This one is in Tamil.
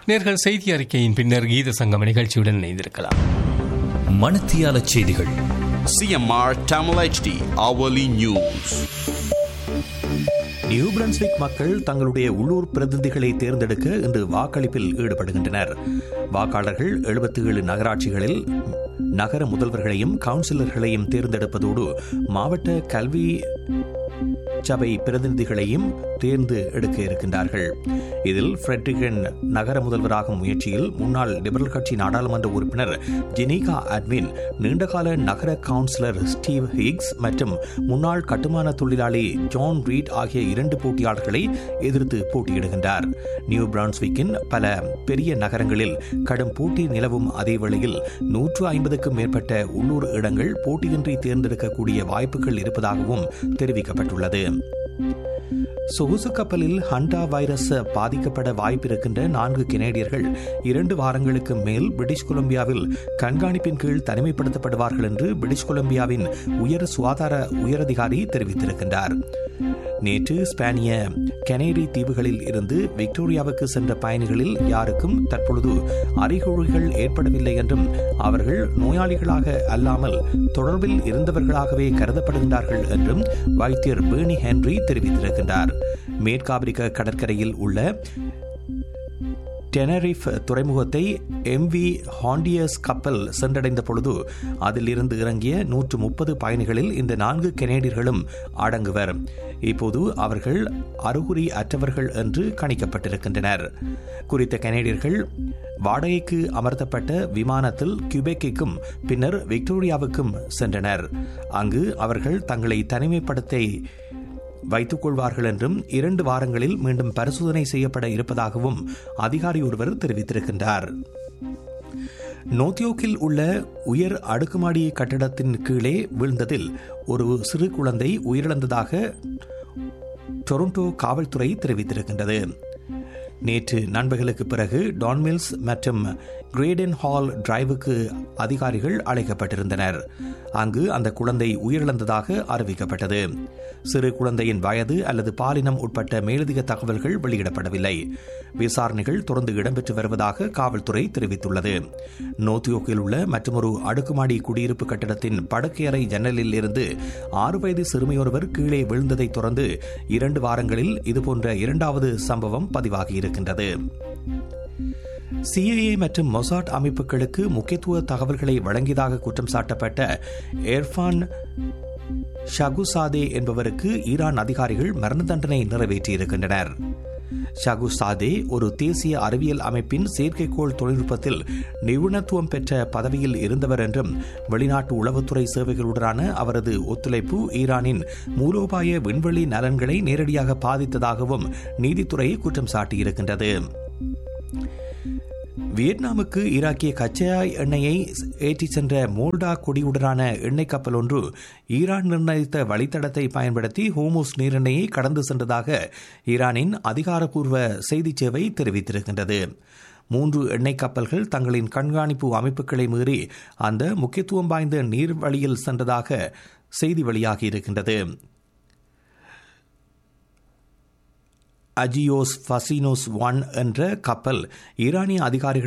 நேர்கள் செய்தி அறிக்கையின் பின்னர் கீத சங்கம் நிகழ்ச்சியுடன் இணைந்திருக்கலாம் மணத்தியால செய்திகள் CMR Tamil HD hourly news. New Brunswick மக்கள் தங்களுடைய உள்ளூர் பிரதிநிதிகளை தேர்ந்தெடுக்க இன்று வாக்களிப்பில் ஈடுபடுகின்றனர் வாக்காளர்கள் எழுபத்தி ஏழு நகராட்சிகளில் நகர முதல்வர்களையும் கவுன்சிலர்களையும் தேர்ந்தெடுப்பதோடு மாவட்ட கல்வி சபை பிரதிநிதிகளையும் தேர்ந்து எடுக்க இருக்கின்றார்கள் இதில் ஃப்ரெட்ரிகன் நகர முதல்வராகும் முயற்சியில் முன்னாள் லிபரல் கட்சி நாடாளுமன்ற உறுப்பினர் ஜெனிகா அட்வின் நீண்டகால நகர கவுன்சிலர் ஸ்டீவ் ஹிக்ஸ் மற்றும் முன்னாள் கட்டுமான தொழிலாளி ஜான் ரீட் ஆகிய இரண்டு போட்டியாளர்களை எதிர்த்து போட்டியிடுகின்றார் நியூ பிரான்ஸ்விக்கின் பல பெரிய நகரங்களில் கடும் போட்டி நிலவும் அதே வேளையில் நூற்று ஐம்பதுக்கும் மேற்பட்ட உள்ளூர் இடங்கள் போட்டியின்றி தேர்ந்தெடுக்கக்கூடிய வாய்ப்புகள் இருப்பதாகவும் தெரிவிக்கப்பட்டுள்ளது சொகுசு கப்பலில் ஹண்டா வைரஸ் பாதிக்கப்பட வாய்ப்பிருக்கின்ற நான்கு கெனேடியர்கள் இரண்டு வாரங்களுக்கு மேல் பிரிட்டிஷ் கொலம்பியாவில் கண்காணிப்பின் கீழ் தனிமைப்படுத்தப்படுவார்கள் என்று பிரிட்டிஷ் கொலம்பியாவின் உயர் சுகாதார உயரதிகாரி தெரிவித்திருக்கின்றார் நேற்று ஸ்பானிய கெனேரி தீவுகளில் இருந்து விக்டோரியாவுக்கு சென்ற பயணிகளில் யாருக்கும் தற்பொழுது அறிகுறிகள் ஏற்படவில்லை என்றும் அவர்கள் நோயாளிகளாக அல்லாமல் தொடர்பில் இருந்தவர்களாகவே கருதப்படுகின்றார்கள் என்றும் வைத்தியர் பேர்னி ஹென்ரி தெரிவித்திருக்கின்றார் மேற்காபிரிக்க கடற்கரையில் உள்ள டெனரிஃப் துறைமுகத்தை எம்வி ஹாண்டியஸ் கப்பல் சென்றடைந்த பொழுது அதில் இருந்து இறங்கிய நூற்று முப்பது பயணிகளில் இந்த நான்கு கெனேடியர்களும் அடங்குவர் இப்போது அவர்கள் அறிகுறி அற்றவர்கள் என்று கணிக்கப்பட்டிருக்கின்றனர் குறித்த கெனேடியர்கள் வாடகைக்கு அமர்த்தப்பட்ட விமானத்தில் கியூபெக்கிற்கும் பின்னர் விக்டோரியாவுக்கும் சென்றனர் அங்கு அவர்கள் தங்களை தனிமைப்படுத்த வைத்துக் கொள்வார்கள் என்றும் இரண்டு வாரங்களில் மீண்டும் பரிசோதனை செய்யப்பட இருப்பதாகவும் அதிகாரி ஒருவர் தெரிவித்திருக்கின்றார் நோத்தியோக்கில் உள்ள உயர் அடுக்குமாடி கட்டடத்தின் கீழே விழுந்ததில் ஒரு சிறு குழந்தை உயிரிழந்ததாக டொரண்டோ காவல்துறை தெரிவித்திருக்கின்றது நேற்று நண்பகலுக்கு பிறகு டான்மில்ஸ் மற்றும் கிரேடன் ஹால் டிரைவுக்கு அதிகாரிகள் அழைக்கப்பட்டிருந்தனர் அங்கு அந்த குழந்தை உயிரிழந்ததாக அறிவிக்கப்பட்டது சிறு குழந்தையின் வயது அல்லது பாலினம் உட்பட்ட மேலதிக தகவல்கள் வெளியிடப்படவில்லை விசாரணைகள் தொடர்ந்து இடம்பெற்று வருவதாக காவல்துறை தெரிவித்துள்ளது நோத்தியோக்கில் உள்ள மற்றொரு அடுக்குமாடி குடியிருப்பு கட்டிடத்தின் படுக்கையறை ஜன்னலில் இருந்து ஆறு வயது சிறுமியொருவர் கீழே விழுந்ததை தொடர்ந்து இரண்டு வாரங்களில் இதுபோன்ற இரண்டாவது சம்பவம் பதிவாகியிருக்கின்றது சிஐஏ மற்றும் மொசாட் அமைப்புகளுக்கு முக்கியத்துவ தகவல்களை வழங்கியதாக குற்றம் சாட்டப்பட்ட எர்ஃபான் ஷகுசாதே என்பவருக்கு ஈரான் அதிகாரிகள் மரண தண்டனை நிறைவேற்றியிருக்கின்றனர் ஷகுசாதே ஒரு தேசிய அறிவியல் அமைப்பின் செயற்கைக்கோள் தொழில்நுட்பத்தில் நிபுணத்துவம் பெற்ற பதவியில் இருந்தவர் என்றும் வெளிநாட்டு உளவுத்துறை சேவைகளுடனான அவரது ஒத்துழைப்பு ஈரானின் மூலோபாய விண்வெளி நலன்களை நேரடியாக பாதித்ததாகவும் நீதித்துறை குற்றம் சாட்டியிருக்கின்றது வியட்நாமுக்கு ஈராக்கிய கச்சா எண்ணெயை ஏற்றிச் சென்ற மோல்டா கொடியுடனான எண்ணெய் கப்பல் ஒன்று ஈரான் நிர்ணயித்த வழித்தடத்தை பயன்படுத்தி ஹோமோஸ் நீரெண்ணெயை கடந்து சென்றதாக ஈரானின் அதிகாரப்பூர்வ செய்திச் சேவை தெரிவித்திருக்கின்றது மூன்று எண்ணெய் கப்பல்கள் தங்களின் கண்காணிப்பு அமைப்புகளை மீறி அந்த முக்கியத்துவம் வாய்ந்த நீர்வழியில் சென்றதாக செய்தி வெளியாகி இருக்கின்றது அஜியோஸ் ஃபசினோஸ் ஒன் என்ற கப்பல் ஈரானிய அதிகாரிகள்